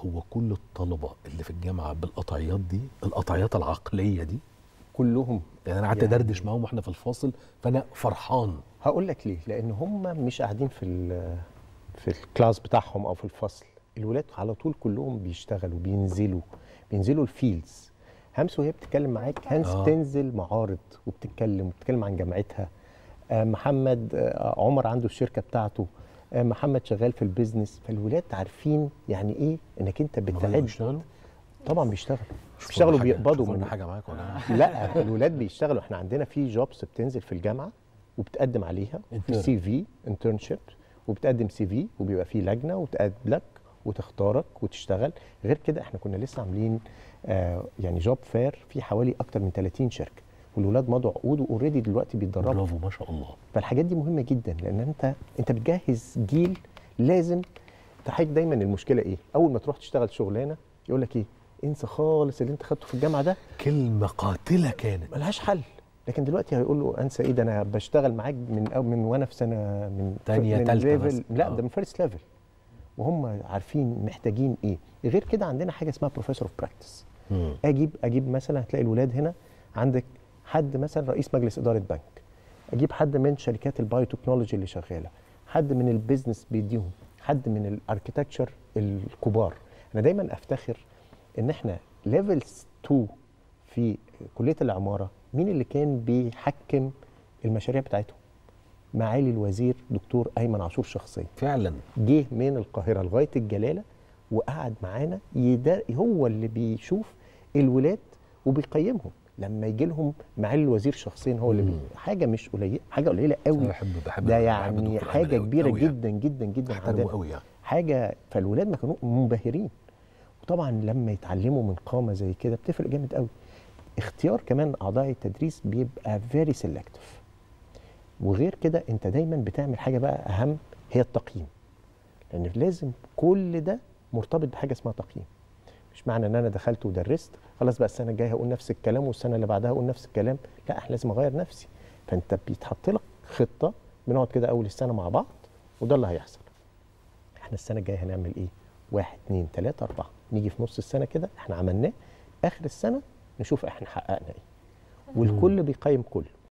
هو كل الطلبه اللي في الجامعه بالقطعيات دي القطعيات العقليه دي كلهم يعني انا قعدت يعني- ادردش معاهم واحنا في الفاصل فانا فرحان هقول لك ليه لان هم مش قاعدين في ال- في الكلاس بتاعهم او في الفصل الولاد على طول كلهم بيشتغلوا بينزلوا بينزلوا الفيلدز همس وهي بتتكلم معاك هانس آه. آه. بتنزل معارض وبتتكلم وبتتكلم عن جامعتها آه محمد آه عمر عنده الشركه بتاعته آه محمد شغال في البيزنس فالولاد عارفين يعني ايه انك انت هما بتعد بيشتغلوا طبعا بيشتغلوا شوفوا بيشتغلوا لنا حاجة- بيقبضوا شوفوا لنا من حاجه معاك ولا لا الولاد بيشتغلوا احنا عندنا في جوبس بتنزل في الجامعه وبتقدم عليها في Intern. سي في انترنشيب وبتقدم سي في وبيبقى في لجنه وتقابلك وتختارك وتشتغل غير كده احنا كنا لسه عاملين آه يعني جوب فير في حوالي اكتر من 30 شركه والولاد مضوا عقود واوريدي دلوقتي بيتدربوا برافو ما شاء الله فالحاجات دي مهمه جدا لان انت انت بتجهز جيل لازم تحيك دايما المشكله ايه اول ما تروح تشتغل شغلانه يقول لك ايه انسى خالص اللي انت خدته في الجامعه ده كلمه قاتله كانت ملهاش حل لكن دلوقتي هيقول له انسى ايه ده انا بشتغل معاك من أو من وانا في سنه من تانية، من تالتة level- مثلا. لا آه. ده من فيرست ليفل وهم عارفين محتاجين ايه غير كده عندنا حاجه اسمها بروفيسور اوف براكتس مم. اجيب اجيب مثلا هتلاقي الولاد هنا عندك حد مثلا رئيس مجلس اداره بنك اجيب حد من شركات البايوتكنولوجي اللي شغاله حد من البيزنس بيديهم حد من الاركيتكتشر الكبار انا دايما افتخر ان احنا ليفلز 2 في كليه العماره مين اللي كان بيحكم المشاريع بتاعتهم معالي الوزير دكتور ايمن عاشور شخصيا فعلا جه من القاهره لغايه الجلاله وقعد معانا يدا هو اللي بيشوف الولاد وبيقيمهم لما يجي لهم معالي الوزير شخصيا هو اللي بي... مم. حاجه مش قليله حاجه قليله انا قوي بحب بحب ده بحب يعني دكتور حاجه أيمن أوي- كبيره أوي يعني. جدا جدا جدا بحترمه عندنا. قوي يعني حاجه فالولاد ما كانوا منبهرين وطبعا لما يتعلموا من قامه زي كده بتفرق جامد قوي اختيار كمان اعضاء التدريس بيبقى فيري سيلكتيف وغير كده انت دايما بتعمل حاجه بقى اهم هي التقييم لان لازم كل ده مرتبط بحاجه اسمها تقييم مش معنى ان انا دخلت ودرست خلاص بقى السنه الجايه هقول نفس الكلام والسنه اللي بعدها هقول نفس الكلام لا احنا لازم اغير نفسي فانت بيتحط لك خطه بنقعد كده اول السنه مع بعض وده اللي هيحصل احنا السنه الجايه هنعمل ايه واحد اتنين تلاته اربعه نيجي في نص السنه كده احنا عملناه اخر السنه نشوف احنا حققنا ايه والكل بيقيم كله